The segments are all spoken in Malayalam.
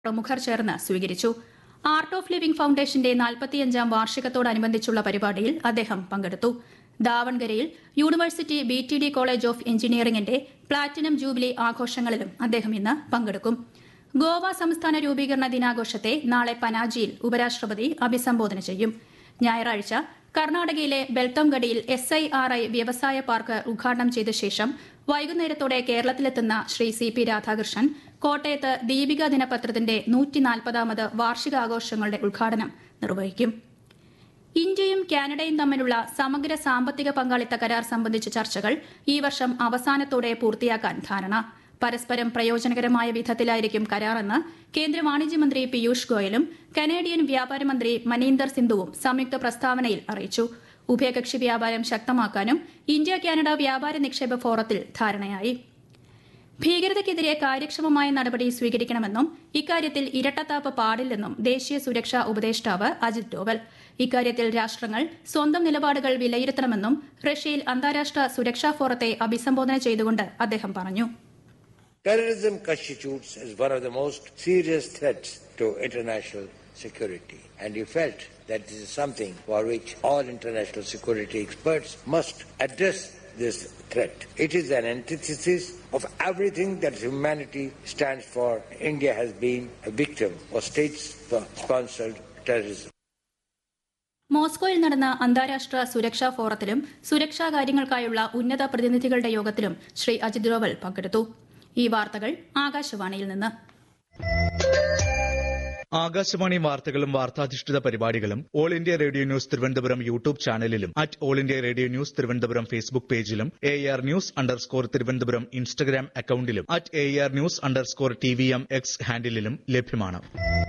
പ്രമുഖർ ചേർന്ന് സ്വീകരിച്ചു ആർട്ട് ഓഫ് ലിവിംഗ് ഫൌണ്ടേഷന്റെ നാൽപ്പത്തിയഞ്ചാം വാർഷികത്തോടനുബന്ധിച്ചുള്ള പരിപാടിയിൽ അദ്ദേഹം പങ്കെടുത്തു ദാവൺഗരയിൽ university B T D college of എഞ്ചിനീയറിംഗിന്റെ പ്ലാറ്റിനം ജൂബിലി ആഘോഷങ്ങളിലും അദ്ദേഹം ഇന്ന് പങ്കെടുക്കും ഗോവ സംസ്ഥാന രൂപീകരണ ദിനാഘോഷത്തെ നാളെ പനാജിയിൽ ഉപരാഷ്ട്രപതി അഭിസംബോധന ചെയ്യും ഞായറാഴ്ച കർണാടകയിലെ ബെൽത്തംഗഡിയിൽ എസ് ഐ ആർ ഐ വ്യവസായ പാർക്ക് ഉദ്ഘാടനം ചെയ്ത ശേഷം വൈകുന്നേരത്തോടെ കേരളത്തിലെത്തുന്ന ശ്രീ സി പി രാധാകൃഷ്ണൻ കോട്ടയത്ത് ദീപിക ദിനപത്രത്തിന്റെ നൂറ്റിനാൽപ്പതാമത് വാർഷികാഘോഷങ്ങളുടെ ഉദ്ഘാടനം നിർവഹിക്കും ഇന്ത്യയും കാനഡയും തമ്മിലുള്ള സമഗ്ര സാമ്പത്തിക പങ്കാളിത്ത കരാർ സംബന്ധിച്ച ചർച്ചകൾ ഈ വർഷം അവസാനത്തോടെ പൂർത്തിയാക്കാൻ ധാരണ പരസ്പരം പ്രയോജനകരമായ വിധത്തിലായിരിക്കും കരാറെന്ന് കേന്ദ്ര വാണിജ്യമന്ത്രി പീയൂഷ് ഗോയലും കനേഡിയൻ വ്യാപാര മന്ത്രി മനീന്ദർ സിന്ധുവും സംയുക്ത പ്രസ്താവനയിൽ അറിയിച്ചു ഉഭയകക്ഷി വ്യാപാരം ശക്തമാക്കാനും ഇന്ത്യ കാനഡ വ്യാപാര നിക്ഷേപ ഫോറത്തിൽ ധാരണയായി ഭീകരതയ്ക്കെതിരെ കാര്യക്ഷമമായ നടപടി സ്വീകരിക്കണമെന്നും ഇക്കാര്യത്തിൽ ഇരട്ടത്താപ്പ് പാടില്ലെന്നും ദേശീയ സുരക്ഷാ ഉപദേഷ്ടാവ് അജിത് ഡോവൽ ഇക്കാര്യത്തിൽ രാഷ്ട്രങ്ങൾ സ്വന്തം നിലപാടുകൾ വിലയിരുത്തണമെന്നും റഷ്യയിൽ അന്താരാഷ്ട്ര സുരക്ഷാ ഫോറത്തെ അഭിസംബോധന ചെയ്തുകൊണ്ട് അദ്ദേഹം പറഞ്ഞു Terrorism constitutes as one of the most serious threats to international security, and he felt that this is something for which all international security experts must address this threat. It is an antithesis of everything that humanity stands for. India has been a victim of state-sponsored terrorism. മോസ്കോയിൽ നടന്ന അന്താരാഷ്ട്ര സുരക്ഷാ ഫോറത്തിലും സുരക്ഷാ കാര്യങ്ങൾക്കായുള്ള ഉന്നത പ്രതിനിധികളുടെ യോഗത്തിലും ശ്രീ അജിത് ഡോവൽ പങ്കെടുത്തു ഈ വാർത്തകൾ ആകാശവാണിയിൽ നിന്ന് ആകാശവാണി വാർത്തകളും വാർത്താധിഷ്ഠിത പരിപാടികളും all India radio news Thiruvananthapuram YouTube ചാനലിലും at all India radio news Thiruvananthapuram Facebook പേജിലും A R news underscore Thiruvananthapuram Instagram അക്കൌണ്ടിലും at A R news underscore T V M X ഹാൻഡിലും ലഭ്യമാണ്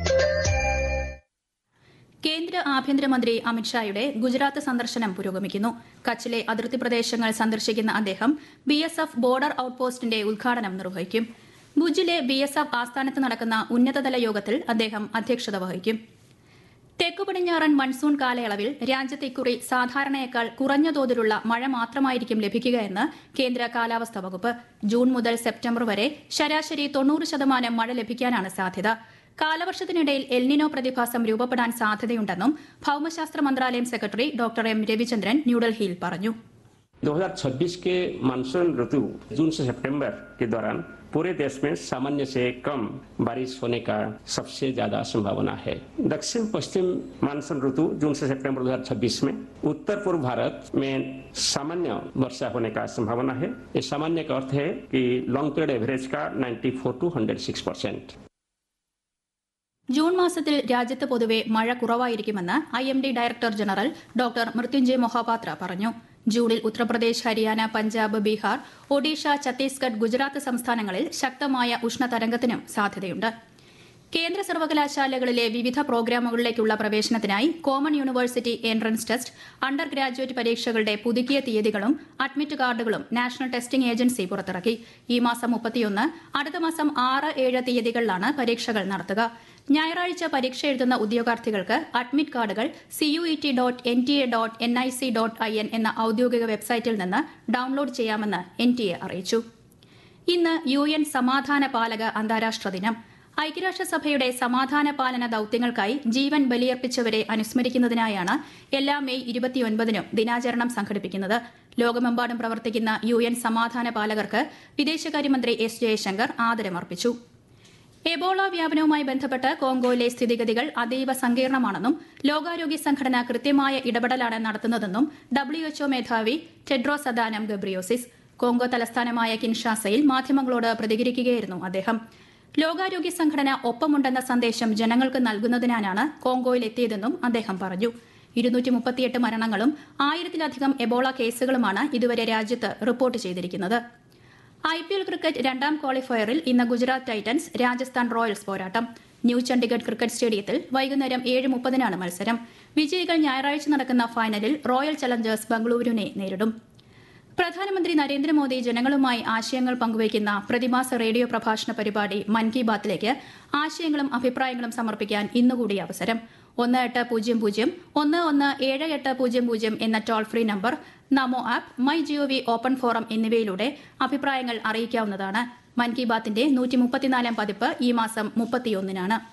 കേന്ദ്ര ആഭ്യന്തരമന്ത്രി അമിത്ഷായുടെ ഗുജറാത്ത് സന്ദർശനം പുരോഗമിക്കുന്നു കച്ചിലെ അതിർത്തി പ്രദേശങ്ങൾ സന്ദർശിക്കുന്ന അദ്ദേഹം ബി എസ് എഫ് ബോർഡർ ഔട്ട്പോസ്റ്റിന്റെ ഉദ്ഘാടനം നിർവഹിക്കും ഭുജിലെ ബി എസ് എഫ് ആസ്ഥാനത്ത് നടക്കുന്ന ഉന്നതതല യോഗത്തിൽ അദ്ദേഹം അധ്യക്ഷത വഹിക്കും തെക്കു പടിഞ്ഞാറൻ മൺസൂൺ കാലയളവിൽ രാജ്യത്ത് ഇക്കുറി സാധാരണയേക്കാൾ കുറഞ്ഞ തോതിലുള്ള മഴ മാത്രമായിരിക്കും ലഭിക്കുകയെന്ന് കേന്ദ്ര കാലാവസ്ഥാ വകുപ്പ് ജൂൺ മുതൽ സെപ്റ്റംബർ വരെ ശരാശരി തൊണ്ണൂറ് ശതമാനം മഴ ലഭിക്കാനാണ് സാധ്യത കാലവർഷത്തിനിടയിൽ എൽനിനോ പ്രതിഭാസം രൂപപ്പെടാൻ സാധ്യതയുണ്ടെന്നും ഭൌമശാസ്ത്ര മന്ത്രാലയം സെക്രട്ടറി ഡോക്ടർ എം രവിചന്ദ്രൻ ന്യൂഡൽഹിയിൽ പറഞ്ഞു 2026 के मानसून ऋतु जून से सितंबर के दौरान पूरे देश में सामान्य से कम बारिश होने का सबसे ज्यादा संभावना है दक्षिण पश्चिम मानसून ऋतु जून से सितंबर 2026 में उत्तर पूर्व भारत में सामान्य वर्षा होने का संभावना है ये सामान्य का अर्थ है कि लॉन्ग पीरियड एवरेज का 94 टू 106 परसेंट ജൂൺ മാസത്തിൽ രാജ്യത്ത് പൊതുവെ മഴ കുറവായിരിക്കുമെന്ന് I M D director general doctor Mrutyunjay Mohapatra പറഞ്ഞു ജൂണിൽ ഉത്തർപ്രദേശ് ഹരിയാന പഞ്ചാബ് ബീഹാർ ഒഡീഷ ഛത്തീസ്ഗഡ് ഗുജറാത്ത് സംസ്ഥാനങ്ങളിൽ ശക്തമായ ഉഷ്ണതരംഗത്തിനും സാധ്യതയുണ്ട് കേന്ദ്ര സർവകലാശാലകളിലെ വിവിധ പ്രോഗ്രാമുകളിലേക്കുള്ള പ്രവേശനത്തിനായി common university entrance test under graduate പരീക്ഷകളുടെ പുതുക്കിയ തീയതികളും അഡ്മിറ്റ് കാർഡുകളും നാഷണൽ ടെസ്റ്റിംഗ് ഏജൻസി പുറത്തിറക്കി ഈ മാസം മുപ്പത്തിയൊന്ന് അടുത്ത മാസം ആറ് ഏഴ് തീയതികളിലാണ് പരീക്ഷകൾ നടത്തുക ഞായറാഴ്ച പരീക്ഷ എഴുതുന്ന ഉദ്യോഗാർത്ഥികൾക്ക് അഡ്മിറ്റ് കാർഡുകൾ CUET dot N T A dot N I C dot I N എന്ന ഔദ്യോഗിക വെബ്സൈറ്റിൽ നിന്ന് ഡൌൺലോഡ് ചെയ്യാമെന്ന് എൻ ടി എ അറിയിച്ചു ഇന്ന് യു എൻ സമാധാന പാലക അന്താരാഷ്ട്ര ദിനം ഐക്യരാഷ്ട്രസഭയുടെ സമാധാന പാലന ദൌത്യങ്ങൾക്കായി ജീവൻ ബലിയർപ്പിച്ചവരെ അനുസ്മരിക്കുന്നതിനായാണ് എല്ലാ മെയ് ഇരുപത്തിയൊൻപതിനും ദിനാചരണം സംഘടിപ്പിക്കുന്നത് ലോകമെമ്പാടും പ്രവർത്തിക്കുന്ന യു എൻ സമാധാന പാലകർക്ക് വിദേശകാര്യമന്ത്രി എസ് ജയശങ്കർ ആദരമർപ്പിച്ചു എബോള വ്യാപനവുമായി ബന്ധപ്പെട്ട് കോങ്കോയിലെ സ്ഥിതിഗതികൾ അതീവ സങ്കീർണമാണെന്നും ലോകാരോഗ്യ സംഘടന കൃത്യമായ ഇടപെടലാണ് നടത്തുന്നതെന്നും ഡബ്ല്യുഎച്ച്ഒ മേധാവി ടെഡ്രോസ് അദാനം ഗബ്രിയോസിസ് കോങ്കോ തലസ്ഥാനമായ കിൻഷാസയിൽ മാധ്യമങ്ങളോട് പ്രതികരിക്കുകയായിരുന്നു അദ്ദേഹം ലോകാരോഗ്യ സംഘടന ഒപ്പമുണ്ടെന്ന സന്ദേശം ജനങ്ങൾക്ക് നൽകുന്നതിനാണ് കോങ്കോയിൽ എത്തിയതെന്നും അദ്ദേഹം പറഞ്ഞു ഇരുന്നൂറ്റി മുപ്പത്തിയെട്ട് മരണങ്ങളും ആയിരത്തിലധികം എബോള കേസുകളുമാണ് ഇതുവരെ രാജ്യത്ത് റിപ്പോർട്ട് ചെയ്തിരിക്കുന്നത് ഐ പി എൽ ക്രിക്കറ്റ് രണ്ടാം ക്വാളിഫയറിൽ ഇന്ന് ഗുജറാത്ത് ടൈറ്റൻസ് രാജസ്ഥാൻ റോയൽസ് പോരാട്ടം ന്യൂ ചണ്ഡിഗഡ് ക്രിക്കറ്റ് സ്റ്റേഡിയത്തിൽ വൈകുന്നേരം ഏഴ് മുപ്പതിനാണ് മത്സരം വിജയികൾ ഞായറാഴ്ച നടക്കുന്ന ഫൈനലിൽ റോയൽ ചലഞ്ചേഴ്സ് ബംഗളൂരുവിനെ നേരിടും പ്രധാനമന്ത്രി നരേന്ദ്രമോദി ജനങ്ങളുമായി ആശയങ്ങൾ പങ്കുവയ്ക്കുന്ന പ്രതിമാസ റേഡിയോ പ്രഭാഷണ പരിപാടി മൻ കി ബാത്തിലേക്ക് ആശയങ്ങളും അഭിപ്രായങ്ങളും സമർപ്പിക്കാൻ ഇന്നുകൂടി അവസരം ഒന്ന് എട്ട് പൂജ്യം പൂജ്യം ഒന്ന് ഒന്ന് ഏഴ് എട്ട് പൂജ്യം പൂജ്യം എന്ന toll free number Namo app my G O V open forum എന്നിവയിലൂടെ അഭിപ്രായങ്ങൾ അറിയിക്കാവുന്നതാണ് മൻ കി ബാത്തിന്റെ നൂറ്റി മുപ്പത്തിനാലാം പതിപ്പ് ഈ മാസം മുപ്പത്തിയൊന്നിനാണ്